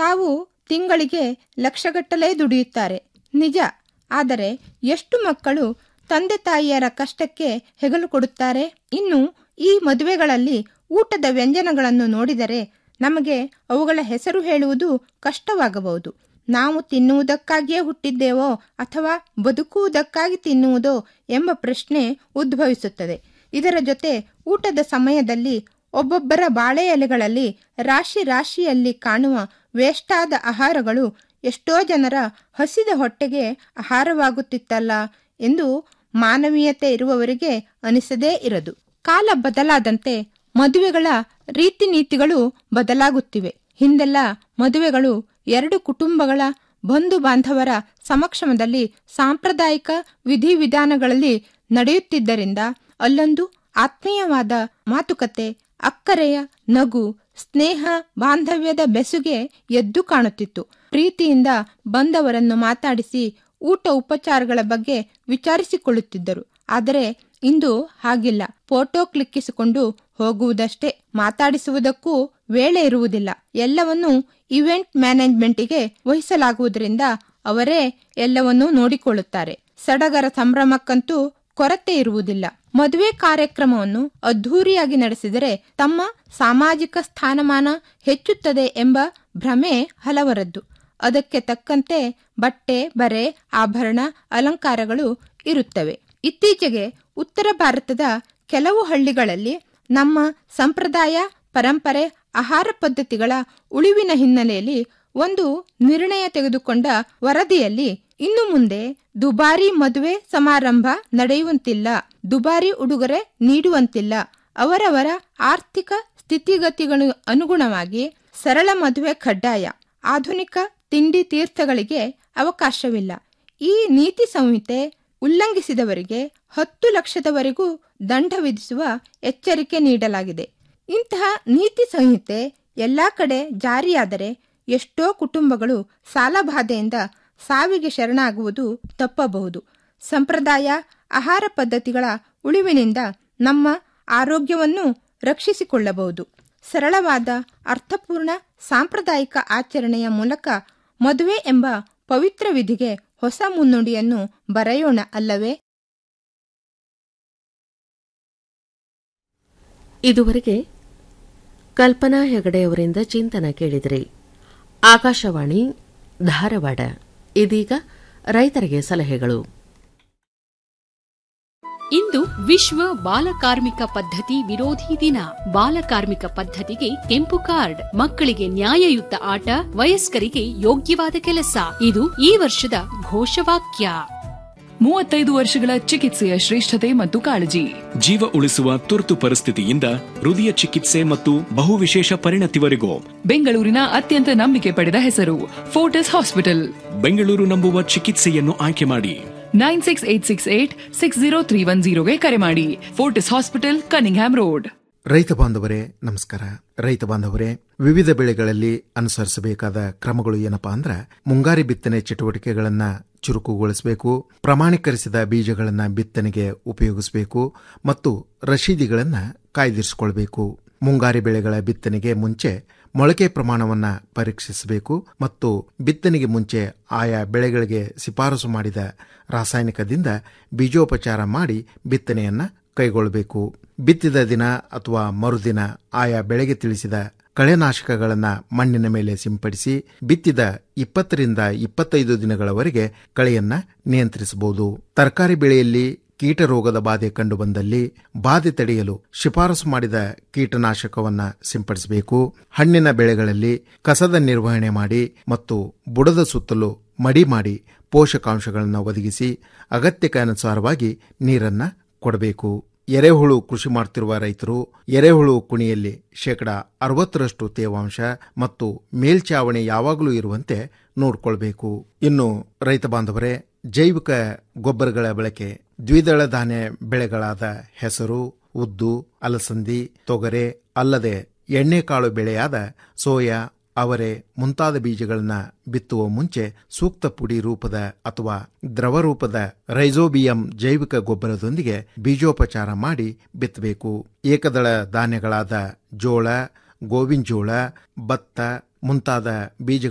ತಾವು ತಿಂಗಳಿಗೆ ಲಕ್ಷಗಟ್ಟಲೆ ದುಡಿಯುತ್ತಾರೆ ನಿಜ ಆದರೆ ಎಷ್ಟು ಮಕ್ಕಳು ತಂದೆ ತಾಯಿಯರ ಕಷ್ಟಕ್ಕೆ ಹೆಗಲು ಕೊಡುತ್ತಾರೆ ಇನ್ನು ಈ ಮದುವೆಗಳಲ್ಲಿ ಊಟದ ವ್ಯಂಜನಗಳನ್ನು ನೋಡಿದರೆ ನಮಗೆ ಅವುಗಳ ಹೆಸರು ಹೇಳುವುದು ಕಷ್ಟವಾಗಬಹುದು ನಾವು ತಿನ್ನುವುದಕ್ಕಾಗಿಯೇ ಹುಟ್ಟಿದ್ದೇವೋ ಅಥವಾ ಬದುಕುವುದಕ್ಕಾಗಿ ತಿನ್ನುವುದೋ ಎಂಬ ಪ್ರಶ್ನೆ ಉದ್ಭವಿಸುತ್ತದೆ ಇದರ ಜೊತೆ ಊಟದ ಸಮಯದಲ್ಲಿ ಒಬ್ಬೊಬ್ಬರ ಬಾಳೆ ಎಲೆಗಳಲ್ಲಿ ರಾಶಿ ರಾಶಿಯಲ್ಲಿ ಕಾಣುವ ವೇಷ್ಟಾದ ಆಹಾರಗಳು ಎಷ್ಟೋ ಜನರ ಹಸಿದ ಹೊಟ್ಟೆಗೆ ಆಹಾರವಾಗುತ್ತಿತ್ತಲ್ಲ ಎಂದು ಮಾನವೀಯತೆ ಇರುವವರಿಗೆ ಅನಿಸದೇ ಇರದು ಕಾಲ ಬದಲಾದಂತೆ ಮದುವೆಗಳ ರೀತಿ ನೀತಿಗಳು ಬದಲಾಗುತ್ತಿವೆ ಹಿಂದೆಲ್ಲ ಮದುವೆಗಳು ಎರಡು ಕುಟುಂಬಗಳ ಬಂಧು ಬಾಂಧವರ ಸಮಕ್ಷಮದಲ್ಲಿ ಸಾಂಪ್ರದಾಯಿಕ ವಿಧಿವಿಧಾನಗಳಲ್ಲಿ ನಡೆಯುತ್ತಿದ್ದರಿಂದ ಅಲ್ಲೊಂದು ಆತ್ಮೀಯವಾದ ಮಾತುಕತೆ ಅಕ್ಕರೆಯ ನಗು ಸ್ನೇಹ ಬಾಂಧವ್ಯದ ಬೆಸುಗೆ ಎದ್ದು ಕಾಣುತ್ತಿತ್ತು ಪ್ರೀತಿಯಿಂದ ಬಂದವರನ್ನು ಮಾತಾಡಿಸಿ ಊಟ ಉಪಚಾರಗಳ ಬಗ್ಗೆ ವಿಚಾರಿಸಿಕೊಳ್ಳುತ್ತಿದ್ದರು ಆದರೆ ಇಂದು ಹಾಗಿಲ್ಲ ಫೋಟೋ ಕ್ಲಿಕ್ಕಿಸಿಕೊಂಡು ಹೋಗುವುದಷ್ಟೇ ಮಾತಾಡಿಸುವುದಕ್ಕೂ ವೇಳೆ ಇರುವುದಿಲ್ಲ ಎಲ್ಲವನ್ನೂ ಇವೆಂಟ್ ಮ್ಯಾನೇಜ್ಮೆಂಟಿಗೆ ವಹಿಸಲಾಗುವುದರಿಂದ ಅವರೇ ಎಲ್ಲವನ್ನೂ ನೋಡಿಕೊಳ್ಳುತ್ತಾರೆ ಸಡಗರ ಸಂಭ್ರಮಕ್ಕಂತೂ ಕೊರತೆ ಇರುವುದಿಲ್ಲ ಮದುವೆ ಕಾರ್ಯಕ್ರಮವನ್ನು ಅದ್ಧೂರಿಯಾಗಿ ನಡೆಸಿದರೆ ತಮ್ಮ ಸಾಮಾಜಿಕ ಸ್ಥಾನಮಾನ ಹೆಚ್ಚುತ್ತದೆ ಎಂಬ ಭ್ರಮೆ ಹಲವರದ್ದು ಅದಕ್ಕೆ ತಕ್ಕಂತೆ ಬಟ್ಟೆ ಬರೆ ಆಭರಣ ಅಲಂಕಾರಗಳು ಇರುತ್ತವೆ ಇತ್ತೀಚೆಗೆ ಉತ್ತರ ಭಾರತದ ಕೆಲವು ಹಳ್ಳಿಗಳಲ್ಲಿ ನಮ್ಮ ಸಂಪ್ರದಾಯ ಪರಂಪರೆ ಆಹಾರ ಪದ್ಧತಿಗಳ ಉಳಿವಿನ ಹಿನ್ನೆಲೆಯಲ್ಲಿ ಒಂದು ನಿರ್ಣಯ ತೆಗೆದುಕೊಂಡ ವರದಿಯಲ್ಲಿ ಇನ್ನು ಮುಂದೆ ದುಬಾರಿ ಮದುವೆ ಸಮಾರಂಭ ನಡೆಯುವಂತಿಲ್ಲ ದುಬಾರಿ ಉಡುಗೊರೆ ನೀಡುವಂತಿಲ್ಲ ಅವರವರ ಆರ್ಥಿಕ ಸ್ಥಿತಿಗತಿಗಳು ಅನುಗುಣವಾಗಿ ಸರಳ ಮದುವೆ ಕಡ್ಡಾಯ ಆಧುನಿಕ ತಿಂಡಿ ತೀರ್ಥಗಳಿಗೆ ಅವಕಾಶವಿಲ್ಲ ಈ ನೀತಿ ಸಂಹಿತೆ ಉಲ್ಲಂಘಿಸಿದವರಿಗೆ ಹತ್ತು ಲಕ್ಷದವರೆಗೂ ದಂಡ ವಿಧಿಸುವ ಎಚ್ಚರಿಕೆ ನೀಡಲಾಗಿದೆ ಇಂತಹ ನೀತಿ ಸಂಹಿತೆ ಎಲ್ಲಾ ಕಡೆ ಜಾರಿಯಾದರೆ ಎಷ್ಟೋ ಕುಟುಂಬಗಳು ಸಾಲಬಾಧೆಯಿಂದ ಸಾವಿಗೆ ಶರಣಾಗುವುದು ತಪ್ಪಬಹುದು ಸಂಪ್ರದಾಯ ಆಹಾರ ಪದ್ಧತಿಗಳ ಉಳಿವಿನಿಂದ ನಮ್ಮ ಆರೋಗ್ಯವನ್ನು ರಕ್ಷಿಸಿಕೊಳ್ಳಬಹುದು ಸರಳವಾದ ಅರ್ಥಪೂರ್ಣ ಸಾಂಪ್ರದಾಯಿಕ ಆಚರಣೆಯ ಮೂಲಕ ಮದುವೆ ಎಂಬ ಪವಿತ್ರ ವಿಧಿಗೆ ಹೊಸ ಮುನ್ನುಡಿಯನ್ನು ಬರೆಯೋಣ ಅಲ್ಲವೇ ಇದುವರೆಗೆ ಕಲ್ಪನಾ ಹೆಗಡೆಯವರಿಂದ ಚಿಂತನ ಕೇಳಿದ್ರಿ ಆಕಾಶವಾಣಿ ಧಾರವಾಡ ಇದೀಗ ರೈತರಿಗೆ ಸಲಹೆಗಳು ಇಂದು ವಿಶ್ವ ಬಾಲಕಾರ್ಮಿಕ ಪದ್ಧತಿ ವಿರೋಧಿ ದಿನ ಬಾಲಕಾರ್ಮಿಕ ಪದ್ಧತಿಗೆ ಕೆಂಪು ಕಾರ್ಡ್ ಮಕ್ಕಳಿಗೆ ನ್ಯಾಯಯುತ ಆಟ ವಯಸ್ಕರಿಗೆ ಯೋಗ್ಯವಾದ ಕೆಲಸ ಇದು ಈ ವರ್ಷದ ಘೋಷವಾಕ್ಯ ಮೂವತ್ತೈದು ವರ್ಷಗಳ ಚಿಕಿತ್ಸೆಯ ಶ್ರೇಷ್ಠತೆ ಮತ್ತು ಕಾಳಜಿ ಜೀವ ಉಳಿಸುವ ತುರ್ತು ಪರಿಸ್ಥಿತಿಯಿಂದ ಹೃದಯ ಚಿಕಿತ್ಸೆ ಮತ್ತು ಬಹುವಿಶೇಷ ಪರಿಣತಿವರೆಗೂ ಬೆಂಗಳೂರಿನ ಅತ್ಯಂತ ನಂಬಿಕೆ ಪಡೆದ ಹೆಸರು ಫೋರ್ಟಸ್ ಹಾಸ್ಪಿಟಲ್ ಬೆಂಗಳೂರು ನಂಬುವ ಚಿಕಿತ್ಸೆಯನ್ನು ಆಯ್ಕೆ ಮಾಡಿ nine six eight six eight six zero three one ಜೀರೋಗೆ ಕರೆ ಮಾಡಿ ಫೋರ್ಟಿಸ್ ಹಾಸ್ಪಿಟಲ್ ಕನಿಂಗ್ಹ್ಯಾಮ್ ರೋಡ್ ರೈತ ಬಾಂಧವರೇ ನಮಸ್ಕಾರ ರೈತ ಬಾಂಧವರೇ ವಿವಿಧ ಬೆಳೆಗಳಲ್ಲಿ ಅನುಸರಿಸಬೇಕಾದ ಕ್ರಮಗಳು ಏನಪ್ಪಾ ಅಂದ್ರ ಮುಂಗಾರಿ ಬಿತ್ತನೆ ಚಟುವಟಿಕೆಗಳನ್ನ ಚುರುಕುಗೊಳಿಸಬೇಕು ಪ್ರಮಾಣೀಕರಿಸಿದ ಬೀಜಗಳನ್ನ ಬಿತ್ತನೆಗೆ ಉಪಯೋಗಿಸಬೇಕು ಮತ್ತು ರಶೀದಿಗಳನ್ನ ಕಾಯ್ದಿರಿಸಿಕೊಳ್ಬೇಕು ಮುಂಗಾರಿ ಬೆಳೆಗಳ ಬಿತ್ತನೆಗೆ ಮುಂಚೆ ಮೊಳಕೆ ಪ್ರಮಾಣವನ್ನ ಪರೀಕ್ಷಿಸಬೇಕು ಮತ್ತು ಬಿತ್ತನೆಗೆ ಮುಂಚೆ ಆಯಾ ಬೆಳೆಗಳಿಗೆ ಶಿಫಾರಸು ಮಾಡಿದ ರಾಸಾಯನಿಕದಿಂದ ಬೀಜೋಪಚಾರ ಮಾಡಿ ಬಿತ್ತನೆಯನ್ನ ಕೈಗೊಳ್ಳಬೇಕು ಬಿತ್ತಿದ ದಿನ ಅಥವಾ ಮರುದಿನ ಆಯಾ ಬೆಳೆಗೆ ತಿಳಿಸಿದ ಕಳೆನಾಶಕಗಳನ್ನ ಮಣ್ಣಿನ ಮೇಲೆ ಸಿಂಪಡಿಸಿ ಬಿತ್ತಿದ ಇಪ್ಪತ್ತರಿಂದ ಇಪ್ಪತ್ತೈದು ದಿನಗಳವರೆಗೆ ಕಳೆಯನ್ನ ನಿಯಂತ್ರಿಸಬಹುದು ತರಕಾರಿ ಬೆಳೆಯಲ್ಲಿ ಕೀಟರೋಗದ ಬಾಧೆ ಕಂಡುಬಂದಲ್ಲಿ ಬಾಧೆ ತಡೆಯಲು ಶಿಫಾರಸು ಮಾಡಿದ ಕೀಟನಾಶಕವನ್ನ ಸಿಂಪಡಿಸಬೇಕು ಹಣ್ಣಿನ ಬೆಳೆಗಳಲ್ಲಿ ಕಸದ ನಿರ್ವಹಣೆ ಮಾಡಿ ಮತ್ತು ಬುಡದ ಸುತ್ತಲೂ ಮಡಿ ಮಾಡಿ ಪೋಷಕಾಂಶಗಳನ್ನು ಒದಗಿಸಿ ಅಗತ್ಯಕ್ಕೆ ಅನುಸಾರವಾಗಿ ನೀರನ್ನ ಕೊಡಬೇಕು ಎರೆಹುಳು ಕೃಷಿ ಮಾಡುತ್ತಿರುವ ರೈತರು ಎರೆಹುಳು ಕುಣಿಯಲ್ಲಿ ಶೇಕಡ ಅರವತ್ತರಷ್ಟು ತೇವಾಂಶ ಮತ್ತು ಮೇಲ್ಚಾವಣಿ ಯಾವಾಗಲೂ ಇರುವಂತೆ ನೋಡಿಕೊಳ್ಬೇಕು ಇನ್ನು ರೈತ ಬಾಂಧವರೇ ಜೈವಿಕ ಗೊಬ್ಬರಗಳ ಬಳಕೆ ದ್ವಿದಳ ಧಾನ್ಯ ಬೆಳೆಗಳಾದ ಹೆಸರು ಉದ್ದು ಅಲಸಂದಿ ತೊಗರೆ ಅಲ್ಲದೆ ಎಣ್ಣೆಕಾಳು ಬೆಳೆಯಾದ ಸೋಯಾ ಅವರೆ ಮುಂತಾದ ಬೀಜಗಳನ್ನ ಬಿತ್ತುವ ಮುಂಚೆ ಸೂಕ್ತ ಪುಡಿ ರೂಪದ ಅಥವಾ ದ್ರವ ರೂಪದ ರೈಜೋಬಿಯಂ ಜೈವಿಕ ಗೊಬ್ಬರದೊಂದಿಗೆ ಬೀಜೋಪಚಾರ ಮಾಡಿ ಬಿತ್ತಬೇಕು ಏಕದಳ ಧಾನ್ಯಗಳಾದ ಜೋಳ ಗೋವಿನ ಜೋಳ ಭತ್ತ ಮುಂತಾದ ಬೀಜ